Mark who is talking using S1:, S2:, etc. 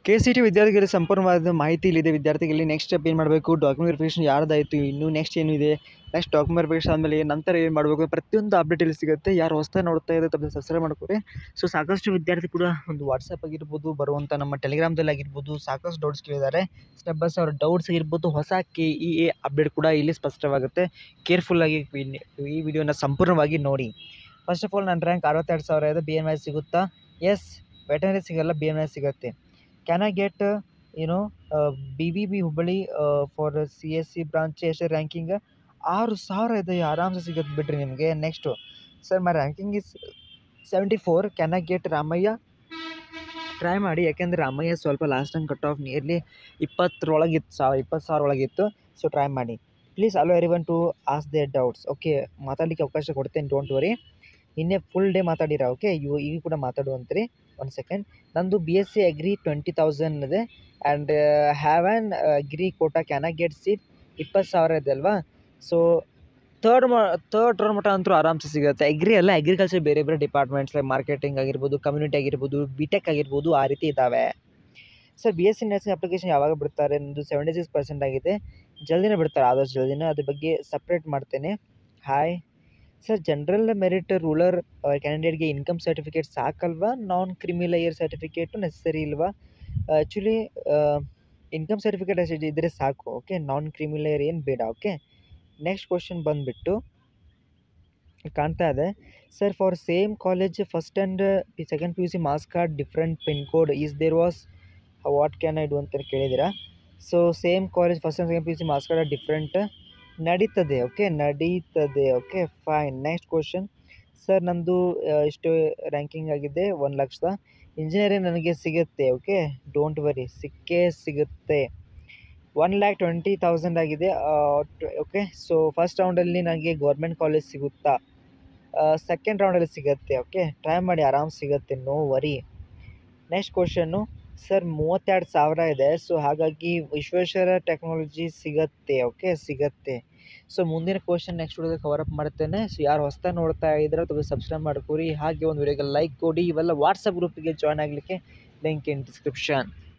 S1: K C T ವಿದ್ಯಾರ್ಥಿಗಳಿಗೆ ಸಂಪೂರ್ಣವಾದ ಮಾಹಿತಿ ಇಲ್ಲಿದೆ ವಿದ್ಯಾರ್ಥಿಗಳಿಗೆ ನೆಕ್ಸ್ಟ್ ಸ್ಟೆಪ್ ಏನು ಮಾಡಬೇಕು ಡಾಕ್ಯುಮೆಂಟ್ ವೆರಿಫಿಕೇಷನ್ ಯಾರ್ದಾಯಿತು ಇನ್ನು ನೆಕ್ಸ್ಟ್ ಏನಿದೆ ನೆಕ್ಸ್ಟ್ ಡಾಕ್ಯುಮೆಂಟ್ ವೆರಿಫಿಕೇಷನ್ ಆದಮೇಲೆ ನಂತರ ಏನು ಮಾಡಬೇಕು ಪ್ರತಿಯೊಂದು ಅಪ್ಡೇಟ್ ಇಲ್ಲಿ ಸಿಗುತ್ತೆ ಯಾರು ಹೊಸ್ದಾಗಿ ನೋಡ್ತಾ ಇದ್ದಾರೆ ತಪ್ಪದೆ ಸಬ್ಸ್ಕ್ರೈಬ್ ಮಾಡ್ಕೊರಿ ಸೊ ಸಾಕಷ್ಟು ವಿದ್ಯಾರ್ಥಿ ಕೂಡ ಒಂದು ವಾಟ್ಸಪ್ ಆಗಿರ್ಬೋದು ಬರುವಂಥ ನಮ್ಮ ಟೆಲಿಗ್ರಾಮ್ದಲ್ಲಿ ಆಗಿರ್ಬೋದು ಸಾಕಷ್ಟು ಡೌಟ್ಸ್ ಕೇಳಿದ್ದಾರೆ ಸ್ಟೆಪ್ ಬೈ ಅವ್ರ ಡೌಟ್ಸ್ ಇರ್ಬೋದು ಹೊಸ ಕೆ ಇ ಎ ಅಪ್ಡೇಟ್ ಕೂಡ ಇಲ್ಲಿ ಸ್ಪಷ್ಟವಾಗುತ್ತೆ ಕೇರ್ಫುಲ್ಲಾಗಿ ಈ ವಿಡಿಯೋನ ಸಂಪೂರ್ಣವಾಗಿ ನೋಡಿ ಫಸ್ಟ್ ಆಫ್ ಆಲ್ ನನ್ನ ರ್ಯಾಂಕ್ ಅರವತ್ತೆರಡು ಸಾವಿರ ಇದೆ ಬಿ ಎಮ್ ಐ ಸಿಗುತ್ತಾ ಎಸ್ ವೆಟನರಿ ಸಿಗಲ್ಲ ಬಿ ಎಮ್ ಐ ಸಿಗುತ್ತೆ can I get you know B V B Hubballi for C S C branch ಎಷ್ಟು ರ್ಯಾಂಕಿಂಗ್ ಆರು ಸಾವಿರ ಇದೆ ಆರಾಮ್ಸೆ ಸಿಗುತ್ತೆ ಬಿಡ್ರಿ ನಿಮಗೆ next sir my ranking is seventy four can I get Ramaiah try ಮಾಡಿ ಯಾಕೆಂದರೆ ರಾಮಯ್ಯ ಸ್ವಲ್ಪ last time cut off nearly ಇಪ್ಪತ್ತರೊಳಗಿತ್ತು ಸಾವಿರ ಇಪ್ಪತ್ತು ಸಾವಿರ ಒಳಗಿತ್ತು ಸೊ ಟ್ರೈ ಮಾಡಿ please allow every one to ask their doubts okay ಮಾತಾಡಲಿಕ್ಕೆ ಅವಕಾಶ ಕೊಡ್ತೇನೆ ಡೋಂಟ್ ವರಿ ನಿನ್ನೆ ಫುಲ್ ಡೇ ಮಾತಾಡಿರ ಓಕೆ ಇವು ಈಗ ಕೂಡ ಮಾತಾಡುವಂತ್ರಿ ಒನ್ ಸೆಕೆಂಡ್ ನಂದು B S C agri twenty thousand ಇದೆ and have an agri quota can I get seat ಇಪ್ಪತ್ತು ಸಾವಿರ ಇದೆ ಅಲ್ವಾ ಸೊ ತರ್ಡ್ ಮ ತರ್ಡ್ ರೌಂಡ್ ಮಟ್ಟ ಅಂತೂ ಆರಾಮ್ಸೆ ಸಿಗುತ್ತೆ ಅಗ್ರಿ ಅಲ್ಲ ಅಗ್ರಿಕಲ್ಚರ್ ಬೇರೆ ಬೇರೆ ಡಿಪಾರ್ಟ್ಮೆಂಟ್ಸ್ ಲೈಕ್ ಮಾರ್ಕೆಟಿಂಗ್ ಆಗಿರ್ಬೋದು ಕಮ್ಯುನಿಟಿ ಆಗಿರ್ಬೋದು ಬಿ ಟೆಕ್ ಆಗಿರ್ಬೋದು ಆ ರೀತಿ ಇದ್ದಾವೆ sir B S C nursing application ಯಾವಾಗ ಬಿಡ್ತಾರೆ ನಂದು ಸೆವೆಂಟಿ ಸಿಕ್ಸ್ ಪರ್ಸೆಂಟ್ ಆಗಿದೆ ಜಲ್ದಿನೇ ಬಿಡ್ತಾರೆ ಆದಷ್ಟು ಜಲ್ದಿನೇ ಅದ್ರ ಬಗ್ಗೆ ಸಪ್ರೇಟ್ ಮಾಡ್ತೇನೆ hi sir general merit rural ಕ್ಯಾಂಡಿಡೇಟ್ಗೆ ಇನ್ಕಮ್ ಸರ್ಟಿಫಿಕೇಟ್ ಸಾಕಲ್ವಾ ನಾನ್ ಕ್ರಿಮಿಲಯರ್ ಸರ್ಟಿಫಿಕೇಟು ನೆಸಸರಿ ಇಲ್ವಾ ಆ್ಯಕ್ಚುಲಿ ಇನ್ಕಮ್ ಸರ್ಟಿಫಿಕೇಟ್ ಅಷ್ಟು ಇದ್ದರೆ ಸಾಕು ಓಕೆ ನಾನ್ ಕ್ರಿಮಿಲಯರ್ ಏನು ಬೇಡ ಓಕೆ ನೆಕ್ಸ್ಟ್ ಕ್ವಶನ್ ಬಂದುಬಿಟ್ಟು ಕಾಣ್ತಾ ಇದೆ sir for same college first and second P U C marks card different pin code is there was what can I do ಅಂತ ಕೇಳಿದ್ದೀರಾ so same college first and second P U C marks card different ನಡೀತದೆ okay ನಡೀತದೆ okay fine next question sir ನಮ್ಮದು ಇಷ್ಟು ranking ಆಗಿದೆ ಒಂದು ಲಕ್ಷದ engineering ನನಗೆ ಸಿಗುತ್ತೆ ಓಕೆ ಡೋಂಟ್ ವರಿ ಸಿಕ್ಕೇ ಸಿಗುತ್ತೆ ಒನ್ ಲ್ಯಾಕ್ ಟ್ವೆಂಟಿ ತೌಸಂಡ್ ಆಗಿದೆ ಓಕೆ ಸೊ ಫಸ್ಟ್ ರೌಂಡಲ್ಲಿ ನನಗೆ ಗೌರ್ಮೆಂಟ್ ಕಾಲೇಜ್ ಸಿಗುತ್ತಾ ಸೆಕೆಂಡ್ ರೌಂಡಲ್ಲಿ ಸಿಗುತ್ತೆ ಓಕೆ ಟ್ರೈ ಮಾಡಿ ಆರಾಮ್ ಸಿಗುತ್ತೆ no worry next question sir ಮೂವತ್ತೆರಡು ಸಾವಿರ ಇದೆ ಸೊ ಹಾಗಾಗಿ ವಿಶ್ವೇಶ್ವರ ಟೆಕ್ನಾಲಜಿ ಸಿಗತ್ತೆ ಓಕೆ ಸಿಗತ್ತೆ ಸೊ ಮುಂದಿನ ಕ್ವಶನ್ ನೆಕ್ಸ್ಟ್ ವಿಡಿಯೋದಲ್ಲಿ ಕವರ್ ಅಪ್ ಮಾಡ್ತೇನೆ ಸೊ ಯಾರು ಹೊಸ್ದಾಗಿ ನೋಡ್ತಾ ಇದ್ರೆ ಅಥವಾ ಸಬ್ಸ್ಕ್ರೈಬ್ ಮಾಡ್ಕೊರಿ ಹಾಗೆ ಒಂದು ವಿಡಿಯೋಗೆ ಲೈಕ್ ಕೊಡಿ ಇವೆಲ್ಲ ವಾಟ್ಸಪ್ ಗ್ರೂಪಿಗೆ ಜಾಯ್ನ್ ಆಗಲಿಕ್ಕೆ ಲಿಂಕ್ ಇನ್ ಡಿಸ್ಕ್ರಿಪ್ಷನ್